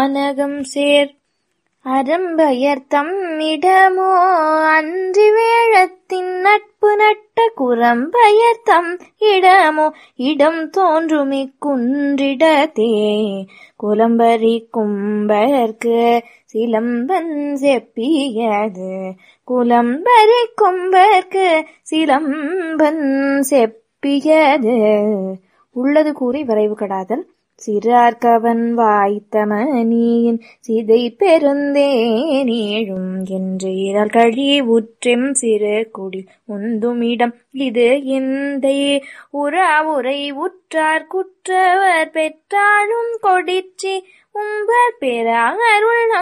அனகம் சேர் அறம்பயர்த்தம் இடமோ அன்றி வேழத்தின் நட்பு நட்ட குரம்பயர்த்தம் இடமோ இடம் தோன்றுமி குன்றிடத்தே குலம்பரி கும்பர்க்கு சிலம்பன் செப்பியது குலம்பரி கும்பர்க்கு சிலம்பன் செப்பியது உள்ளது கூறி விரைவு கடாதல் சிறார்கவன் வாய்த்தமணியின் சிதை பெருந்தேனேழும் என்று இரால் கழி உற்றெம் சிறு குடி உந்துமிடம் இது எந்தை உறா உரை உற்றார் குற்றவர் பெற்றாலும் கொடிச்சி உம்பர் பெறார் உள்ளம்